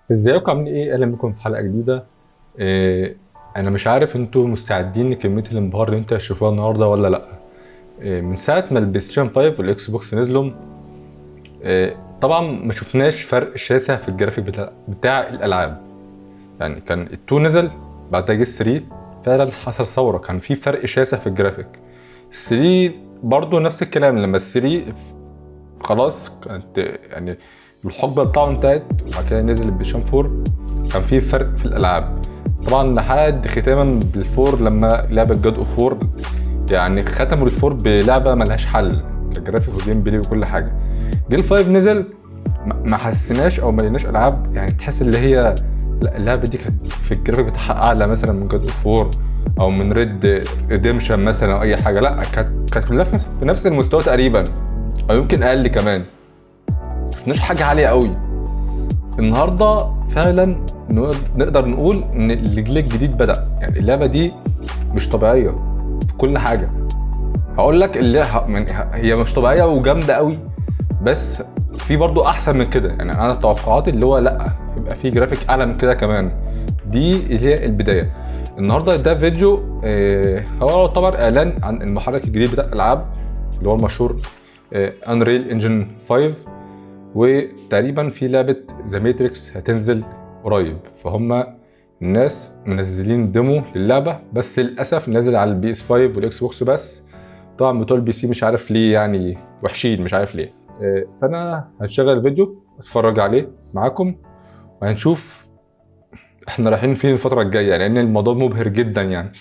ازيكم عاملين ايه اهلا بكم في حلقه جديده إيه انا مش عارف انتوا مستعدين لكميه الانبهار اللي انتوا هتشوفوها النهارده ولا لا إيه من ساعه ما البلاي ستيشن 5 والاكس بوكس نزلوا إيه طبعا ما شفناش فرق شاسع في الجرافيك بتاع, بتاع الالعاب يعني كان ال2 نزل بعدها جه 3 فعلا حصل ثوره كان في فرق شاسع في الجرافيك 3 برضه نفس الكلام لما 3 خلاص كانت يعني الحقبه بتاعه انتهت وبعد كده نزل البلايستيشن 4 كان في فرق في الالعاب طبعا لحد ختاما بالفور لما لعبه جاد اوف 4 يعني ختموا الفور بلعبه ملهاش حل كجرافيك وجيم بلاي وكل حاجه جه الفايف نزل ما حسيناش او ما لقيناش العاب يعني تحس اللي هي لا اللعبه دي كانت في الجرافيك بتاعها اعلى مثلا من جاد اوف 4 او من ريد ريديمشن مثلا او اي حاجه لا كانت كانت كلها في نفس المستوى تقريبا او يمكن اقل كمان شفناش حاجه عاليه قوي النهارده فعلا نقدر نقول ان الجيل الجديد بدا يعني اللعبه دي مش طبيعيه في كل حاجه هقول لك اللي هي مش طبيعيه وجامده قوي بس في برضو احسن من كده يعني انا توقعاتي اللي هو لا يبقى في جرافيك اعلى من كده كمان دي اللي هي البدايه النهارده ده فيديو آه هو يعتبر اعلان عن المحرك الجديد بتاع الالعاب اللي هو المشهور انريل انجن 5 وتقريبا في لعبه ذا ماتريكس هتنزل قريب فهم الناس منزلين ديمو للعبه بس للاسف نازل على البي اس 5 والاكس بوكس بس طبعا بتوع البي سي مش عارف ليه يعني وحشين مش عارف ليه فانا هشغل الفيديو اتفرج عليه معاكم وهنشوف احنا رايحين فين الفتره الجايه لان الموضوع مبهر جدا يعني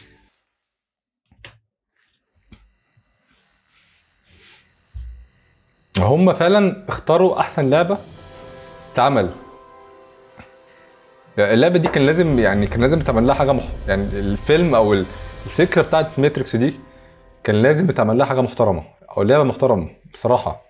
هم فعلا اختاروا احسن لعبه اتعمل اللعبه دي كان لازم يعني كان لازم يتعمل لها حاجه مح... يعني الفيلم او الفكره بتاعت ماتريكس دي كان لازم يتعمل لها حاجه محترمه او لعبه محترمه بصراحه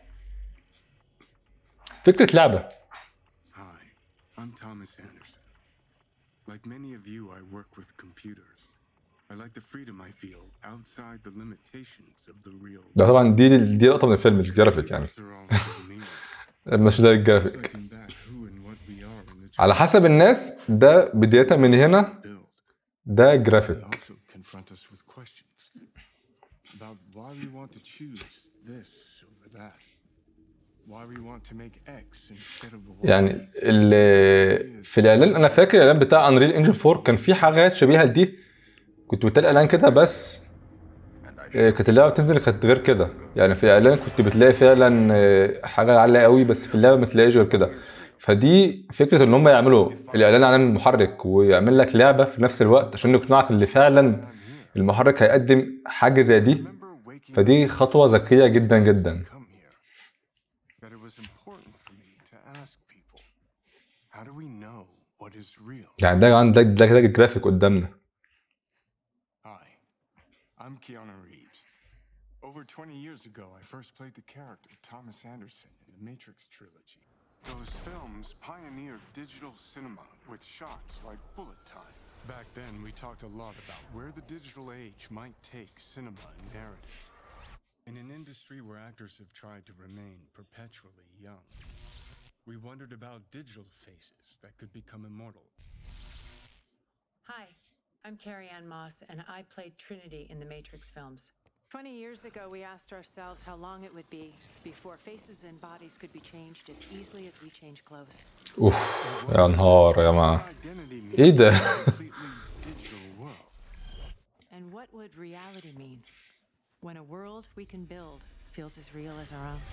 فكره لعبه Hi, I'm Thomas Anderson. Like many of you, I work with computers. I like the freedom I feel outside the limitations of the real ده طبعا دي دي لقطه من الفيلم مش جرافيك يعني They're all so meaningless. مش ده الجرافيك Reflecting back who and what we are in the على حسب الناس ده بدايه من هنا build. ده They جرافيك also confront us with questions about why we want to choose this over that. Why we want to make X instead of Y. يعني ال- في الاعلان انا فاكر الاعلان بتاع انريل انجن 4 كان في حاجات شبيهه لدي كنت بتلاقي اعلان كده بس آه، كانت اللعبه بتنزل كانت غير كده يعني في الاعلان كنت بتلاقي فعلا آه، حاجه عاليه قوي بس في اللعبه ما تلاقيش غير كده فدي فكره ان هم يعملوا الاعلان عن المحرك ويعمل لك لعبه في نفس الوقت عشان يقنعك ان فعلا المحرك هيقدم حاجه زي دي remember waking فدي خطوه ذكيه جدا جدا come here that it was important for me to ask people how do we know what is real يعني ده ده ده كده الجرافيك قدامنا hi i'm keanu reeves over 20 years ago i first played the character thomas anderson in the matrix trilogy those films pioneered digital cinema with shots like bullet time back then we talked a lot about where the digital age might take cinema and narrative in an industry where actors have tried to remain perpetually young we wondered about digital faces that could become immortal Hi, I'm Carrie Ann Moss, and I played Trinity in the Matrix films. 20 years ago, we asked ourselves how long it would be before faces and bodies could be changed as easily as we change clothes. اوف يا نهار يا جماعه identity ايه ده means a completely digital world. And what would reality mean when a world we can build feels as real as our own?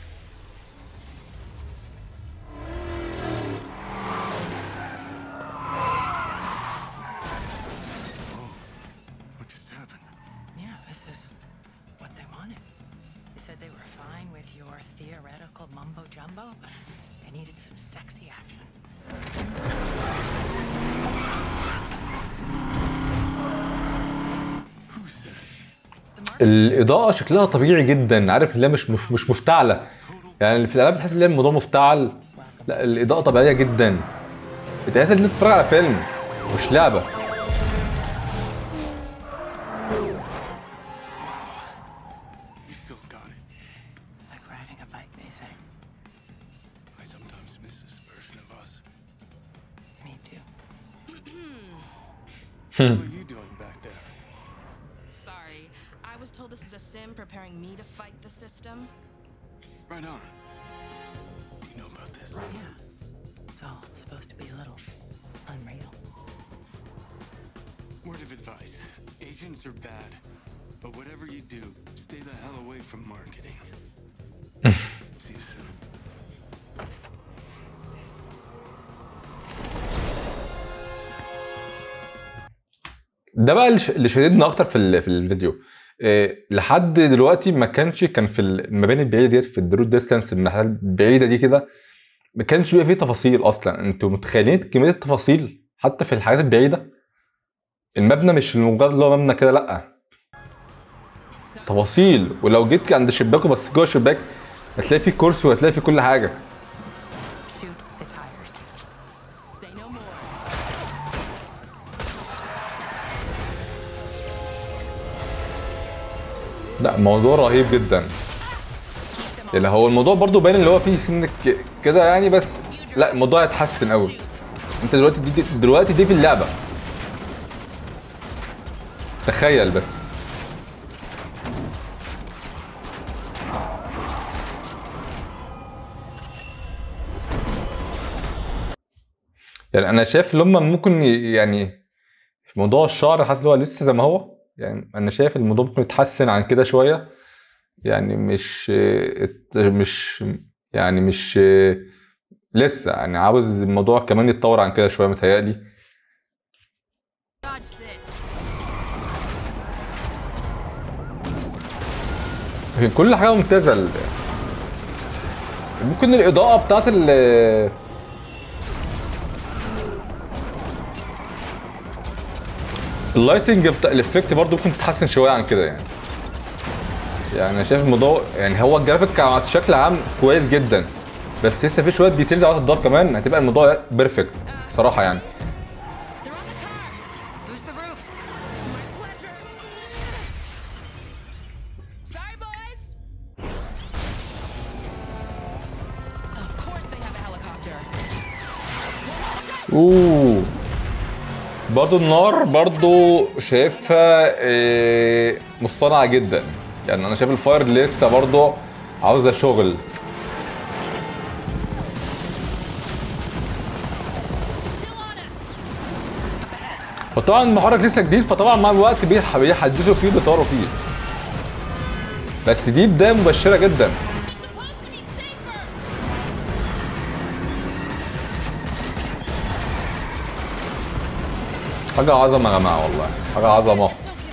What just happened? Yeah, this is what they wanted. They said they were fine with your theoretical mumbo jumbo. They needed some sexy action. Who said? الاضاءه شكلها طبيعي جدا عارف اللي هي مش مش مش مفتعله يعني في الالعاب بتحس ان الموضوع مفتعل لا الاضاءه طبيعيه جدا بتحس ان انت بتتفرج على فيلم مش لعبه You still got it. Like riding a bike, they say. I sometimes miss this version of us. Me hell are you doing back there? Sorry, I was told this is a sim preparing me to fight the system. Right on. You know about this? Yeah. It's all supposed to be a little unreal. Word of advice agents are bad, but whatever you do, stay the hell away from marketing. See you soon. ده بقى اللي ش- اللي شددنا اكتر في ال- في الفيديو إيه لحد دلوقتي ما كانش كان في المباني البعيده ديت في الدرو ديستانس المساحات البعيده دي كده ما كانش بيبقى فيه تفاصيل اصلا انتوا متخيلين كميه التفاصيل حتى في الحاجات البعيده المبنى مش مجرد اللي هو مبنى كده لا تفاصيل ولو جيت عند الشباك وبصيت جوه الشباك هتلاقي فيه كرسي وهتلاقي فيه كل حاجه Shoot the tires. Say no more. لا موضوع رهيب جدا اللي هو الموضوع برضو باين اللي هو فيه سن ك- كده يعني بس لا الموضوع هيتحسن قوي انت دلوقتي دي دلوقتي دي في اللعبه تخيل بس يعني انا شايف ان هم ممكن ي- يعني في موضوع الشعر حاسس ان هو لسه زي ما هو يعني انا شايف الموضوع ممكن يتحسن عن كده شويه يعني مش ات- مش يعني مش لسه يعني عاوز الموضوع كمان يتطور عن كده شويه متهيألي Dodge this. لكن كل حاجه ممتازه ال- ممكن الاضاءه بتاعت ال اللايتنج بتاع الافكت برضو ممكن تتحسن شويه عن كده يعني يعني انا شايف الموضوع يعني هو الجرافيك بشكل عام كويس جدا بس لسه في شويه ديتيلز عاوزه تضاف كمان هتبقى الموضوع بيرفكت صراحه يعني They're on the car. Boost the roof. My pleasure. Sorry, boys. Of course they have a helicopter. اوه برضو النار برضو شايفها إيه، مصطنعة جدا يعني انا شايف الفاير لسه برضو عاوزة شغل وطبعا المحرك لسه جديد فطبعا مع الوقت بيح- بيحدثوا فيه بيطوروا فيه بس دي بداية مبشرة جدا حاجة عظمة يا جماعة والله حاجة عظمة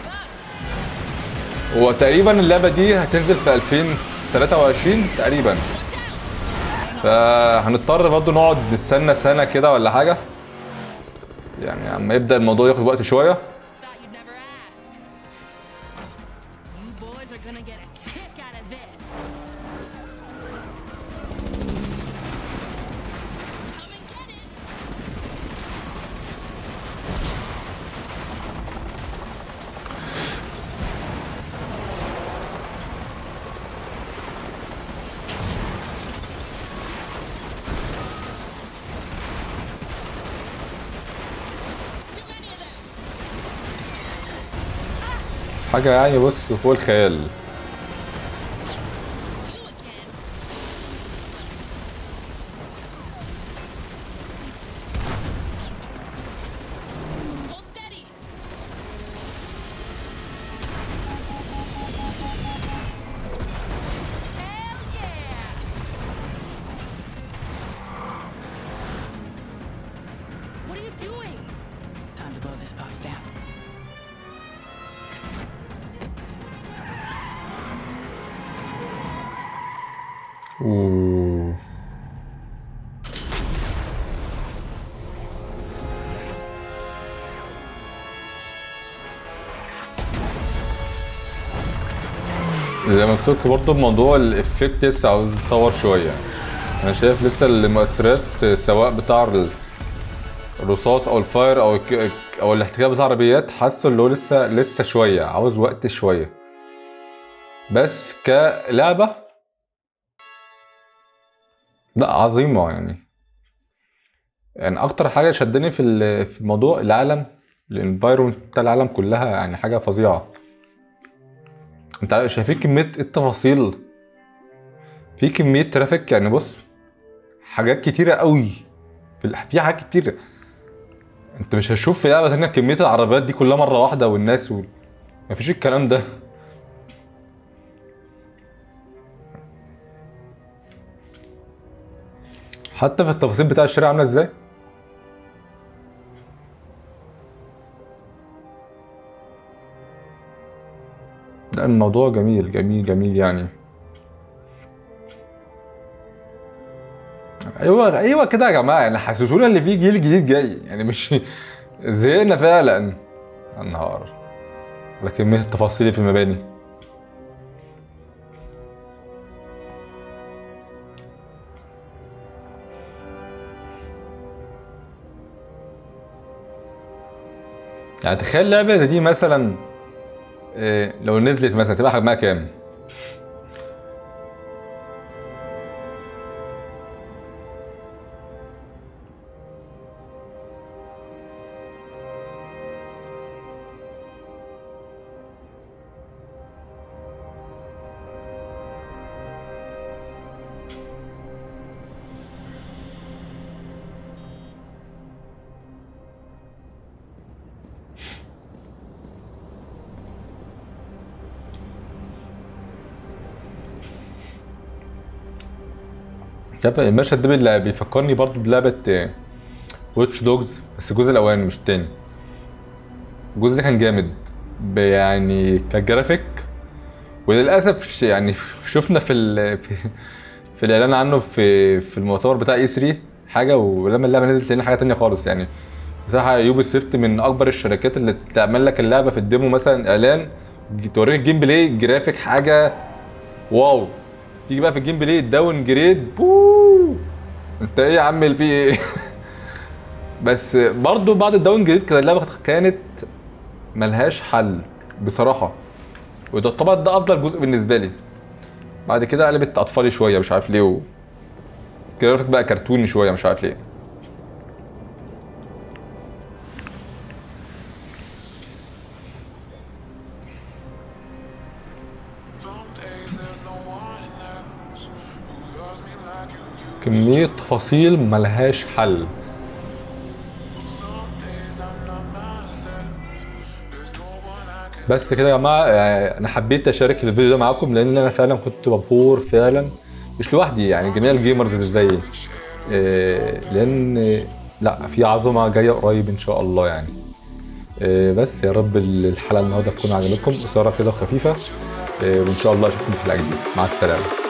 هو تقريبا اللعبة دي هتنزل في 2023 تقريبا فهنضطر برضه نقعد نستنى سنة كده ولا حاجة يعني اما يبدأ الموضوع ياخد وقت شوية Thought you'd never ask. You boys are gonna get a kick out of this. Come and get it. حاجة يعني بص فوق الخيال Hold steady. Hell yeah! What are you doing? Time to blow this box down. اوه زي ما قلت برضه موضوع الافكت لسه عاوز يتطور شويه انا شايف لسه المؤثرات سواء بتاع ال- الرصاص او الفاير او الك- او الاحتكاك بتاع العربيات حاسه اللي هو لسه لسه شويه عاوز وقت شويه بس كلعبه لا عظيمه يعني يعني اكتر حاجه شدني في ال- في الموضوع العالم الانفايرمنت بتاع العالم كلها يعني حاجه فظيعه انت عارف- شايفين كميه التفاصيل في كميه ترافيك يعني بص حاجات كتيره قوي في ال- في حاجات كتيره انت مش هتشوف في لعبه تانية كميه العربيات دي كلها مره واحده والناس و... مفيش الكلام ده حتى في التفاصيل بتاع الشارع عامله ازاي لا الموضوع جميل جميل جميل يعني ايوه ايوه كده يا جماعه يعني حسسونا ان في جيل جديد جاي يعني مش زهقنا فعلا النهار على كميه التفاصيل في المباني يعني تخيل لعبه زي دي مثلا إيه، لو نزلت مثلا تبقى حجمها كام؟ شايف المشهد ده اللي بيفكرني برضو بلعبة واتش دوجز بس الجزء الأولاني مش التاني الجزء ده كان جامد ب- يعني كجرافيك وللأسف ش- يعني شفنا في ال في, في الإعلان عنه في في المؤتمر بتاع اي 3 حاجة ولما اللعبة نزلت لقينا حاجة تانية خالص يعني بصراحة يوبي سويفت من أكبر الشركات اللي تعمل لك اللعبة في الديمو مثلا إعلان توريك الجيم بلاي جرافيك حاجة واو تيجي بقى في الجيم بلاي داون جريد بوو انت ايه يا عم اللي فيه ايه بس برضو بعد الداون جريد كده اللعبه كانت ملهاش حل بصراحه وده طبعا ده افضل جزء بالنسبه لي بعد كده قلبت اطفالي شويه مش عارف ليه و... جرافيك بقى كرتوني شويه مش عارف ليه Some days there's no one else who loves me like you used. كميه تفاصيل ملهاش حل Some days I'm not myself. There's no one I can. بس كده يا جماعه آه، انا حبيت اشارك الفيديو ده معاكم لان انا فعلا كنت مبهور فعلا مش لوحدي يعني جميع الجيمرز اللي زيي آه، لان آه، لا في عظمه جايه قريب ان شاء الله يعني آه، بس يا رب الحلقه النهارده تكون عجبتكم قصيره كده وخفيفه آه، وان شاء الله اشوفكم في حلقه جديده مع السلامه